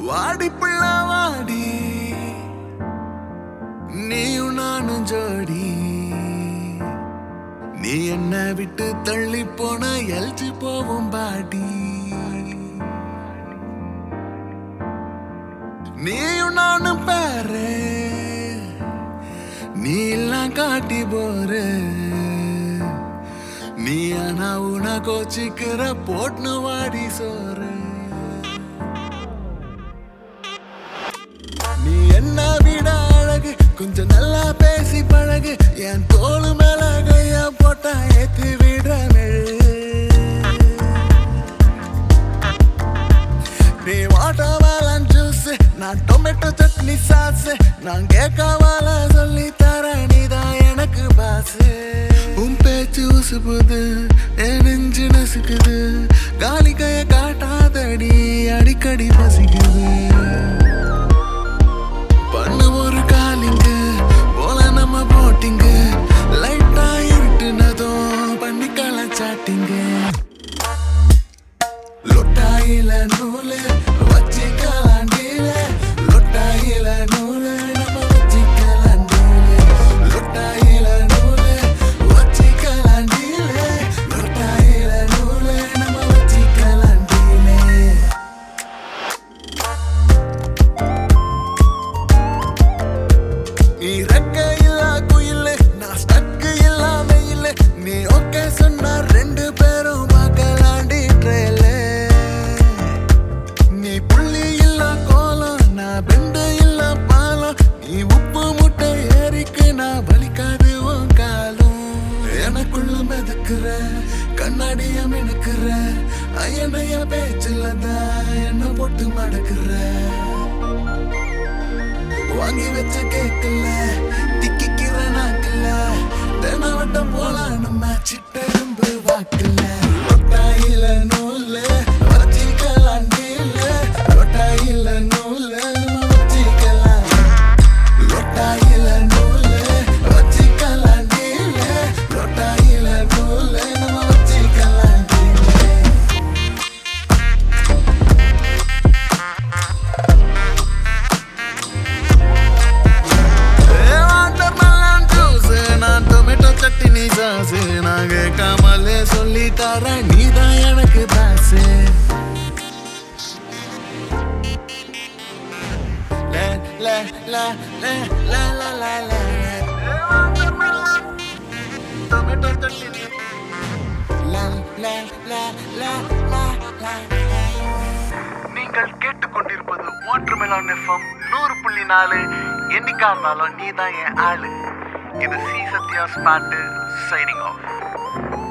வாடி புள்ள வாடி நீயும் நானும் ஜோடி நீ என்ன விட்டு தள்ளி போன எல்ஜி போவோம் பாடி நீயும் நானும் பாரு நீ எல்லாம் காட்டி போற நீ ஆனா உன கோச்சிக்கிற போட்னு வாடி சோறு நீ என்ன விட அழகு கொஞ்சம் நல்லா பேசி பழகு என் தோளு மேல கைய போட்டா ஏத்தி விட நீ வாட்டர்மெலன் ஜூஸ் நான் டொமேட்டோ சட்னி சாஸ் நான் கேட்கவால சொல்லி தரேன் நீதான் எனக்கு பாஸ் உன் பேச்சு உசுப்புது என் நெஞ்சு நசுக்குது காலி கைய காட்டாதடி அடிக்கடி பசிக்குது பண்ணு ஒரு காலிங்கு போல நம்ம போட்டிங்க லைட்டா இருட்டுனதும் பண்ணி கலாச்சாட்டிங்க லொட்டாயில நூலு வச்சிக்கலாம் டீல லொட்டாயில நூலு நம்ம வச்சிக்கலாம் டீல லொட்டாயில நூலு வச்சிக்கலாம் டீல லொட்டாயில நூலு நம்ம வச்சிக்கலாம் டீல நீ ரெக்க இல்ல குயில் நான் ஸ்டக்கு இல்லாம இல்ல நீ ஓகே சொன்னா ரெண்டு பேரும் பார்க்கலாண்டி ட்ரெயில நீ புள்ளி இல்ல கோலம் நான் பெண்டு இல்ல பாலம் நீ உப்பு முட்டை ஏறிக்கு நான் வலிக்காது உன் காலம் எனக்குள்ள மிதக்குற கண்ணாடிய மினுக்குற ஐயனைய பேச்சுல தான் என்ன போட்டு மடக்குற வாங்கி வச்ச கேக்கல திக்கிக்கிற நாக்கல தினவட்டம் போல நம்ம சிட்டெரும்பு வாக்கல லொட்டாயில நூல்ல வச்சிக்கலாம் டீல லொட்டாயில நூல்ல நம்ம வச்சிக்கலாம் லொட்டாயில நூல்ல வச்சிக்கலாம் டீல லொட்டாயில நூல்ல நம்ம வச்சிக்கலாம் டீல வாட்டர்மெலன் ஜூஸ் நான் டொமேட்டோ சட்னி சாஸ் நான் கேட்காமலே சொல்லி தரேன் நீதான் எனக்கு பாசு ல ல ல ல ல ல ல ல டொமேட்டோ சட்னி ல ல ல ல ல ல நீங்கள் கேட்டுக்கொண்டிருப்பது வாட்டர்மெலான் எஃப்எம் நூறு புள்ளி நாலு என்னைக்கா இருந்தாலும் நீ தான் என் ஆளு இது சி சத்யாஸ் பாட்டு சைனிங் ஆஃப்